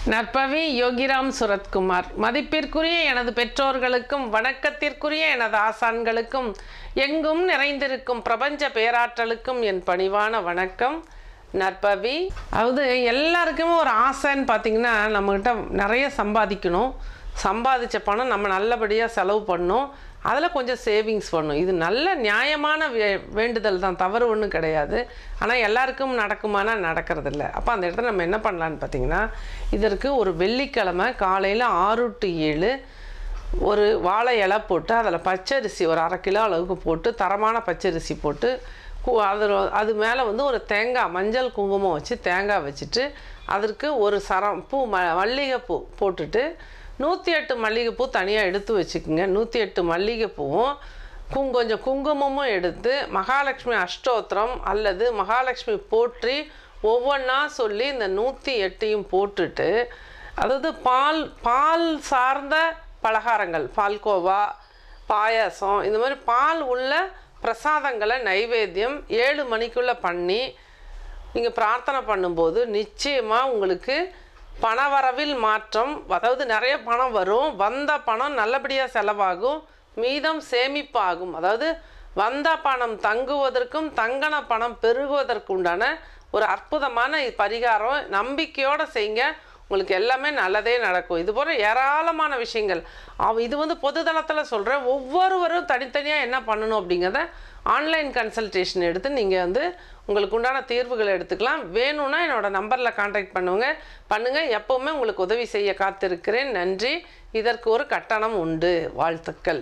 நற்பவி யோகிராம் சுரத்குமார் மதிப்பிற்குரிய எனது பெற்றோர்களுக்கும் வணக்கத்திற்குரிய எனது ஆசான்களுக்கும் எங்கும் நிறைந்திருக்கும் பிரபஞ்ச பேராற்றலுக்கும் என் பணிவான வணக்கம் நற்பவி அதாவது எல்லாருக்குமே ஒரு ஆசைன்னு பார்த்தீங்கன்னா நம்மக்கிட்ட நிறைய சம்பாதிக்கணும் சம்பாதிச்ச பணம் நம்ம நல்லபடியாக செலவு பண்ணணும் அதில் கொஞ்சம் சேவிங்ஸ் பண்ணும் இது நல்ல நியாயமான வே வேண்டுதல் தான் தவறு ஒன்றும் கிடையாது ஆனால் எல்லாருக்கும் நடக்குமானா நடக்கிறதில்ல அப்போ அந்த இடத்துல நம்ம என்ன பண்ணலான்னு பார்த்தீங்கன்னா இதற்கு ஒரு வெள்ளிக்கிழமை காலையில் ஆறு டு ஏழு ஒரு வாழை இலை போட்டு அதில் பச்சரிசி ஒரு அரை கிலோ அளவுக்கு போட்டு தரமான பச்சரிசி போட்டு கு- அது அது மேலே வந்து ஒரு தேங்காய் மஞ்சள் குங்குமம் வச்சு தேங்காய் வச்சுட்டு அதற்கு ஒரு சரம் பூ ம மல்லிகைப்பூ போட்டுட்டு நூற்றி எட்டு மல்லிகைப்பூ தனியாக எடுத்து வச்சுக்கோங்க நூற்றி எட்டு மல்லிகைப்பூவும் கும் கொஞ்சம் குங்குமமும் எடுத்து மகாலட்சுமி அஷ்டோத்திரம் அல்லது மகாலட்சுமி போற்றி ஒவ்வொன்றா சொல்லி இந்த நூற்றி எட்டையும் போட்டுட்டு அதாவது பால் பால் சார்ந்த பலகாரங்கள் பால்கோவா பாயாசம் இந்த மாதிரி பால் உள்ள பிரசாதங்களை நைவேத்தியம் ஏழு மணிக்குள்ளே பண்ணி நீங்கள் பிரார்த்தனை பண்ணும்போது நிச்சயமாக உங்களுக்கு பணவரவில் மாற்றம் அதாவது நிறைய பணம் வரும் வந்த பணம் நல்லபடியாக செலவாகும் மீதம் சேமிப்பாகும் அதாவது வந்த பணம் தங்குவதற்கும் தங்கன பணம் பெருகுவதற்கு உண்டான ஒரு அற்புதமான பரிகாரம் நம்பிக்கையோடு செய்யுங்க உங்களுக்கு எல்லாமே நல்லதே நடக்கும் இது போல ஏராளமான விஷயங்கள் அவ இது வந்து பொதுதளத்தில் சொல்கிறேன் ஒவ்வொருவரும் தனித்தனியாக என்ன பண்ணணும் அப்படிங்கிறத ஆன்லைன் கன்சல்டேஷன் எடுத்து நீங்கள் வந்து உங்களுக்கு உண்டான தீர்வுகளை எடுத்துக்கலாம் வேணும்னா என்னோட நம்பரில் காண்டாக்ட் பண்ணுங்க பண்ணுங்கள் எப்போவுமே உங்களுக்கு உதவி செய்ய காத்திருக்கிறேன் நன்றி இதற்கு ஒரு கட்டணம் உண்டு வாழ்த்துக்கள்